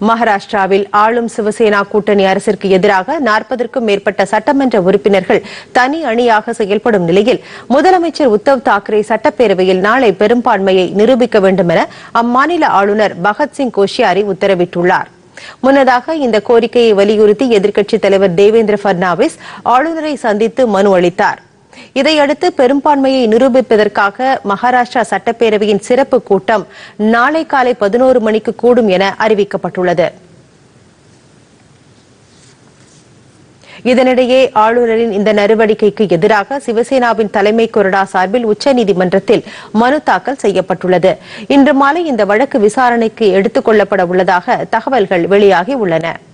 மகாராஷ்டிராவில் ஆளும் சிவசேனா கூட்டணி அரசிற்கு எதிராக நாற்பதற்கும் மேற்பட்ட சட்டமன்ற உறுப்பினர்கள் தனி அணியாக செயல்படும் நிலையில் முதலமைச்சர் உத்தவ் தாக்கரே சட்டப்பேரவையில் நாளை பெரும்பான்மையை நிரூபிக்க வேண்டும் என அம்மாநில ஆளுநர் பகத்சிங் கோஷியாரி உத்தரவிட்டுள்ளார் முன்னதாக இந்த கோரிக்கையை வலியுறுத்தி எதிர்க்கட்சித் தலைவர் தேவேந்திர பட்னாவிஸ் ஆளுநரை சந்தித்து மனு அளித்தார் இதையடுத்து பெரும்பான்மையை நிரூபிப்பதற்காக மகாராஷ்டிரா சட்டப்பேரவையின் சிறப்பு கூட்டம் நாளை காலை பதினோரு மணிக்கு கூடும் என அறிவிக்கப்பட்டுள்ளது இதனிடையே ஆளுநரின் இந்த நடவடிக்கைக்கு எதிராக சிவசேனாவின் தலைமை கொறடா சார்பில் உச்சநீதிமன்றத்தில் மனு தாக்கல் செய்யப்பட்டுள்ளது இன்று மாலை இந்த வழக்கு விசாரணைக்கு எடுத்துக் கொள்ளப்பட உள்ளதாக தகவல்கள் வெளியாகி உள்ளன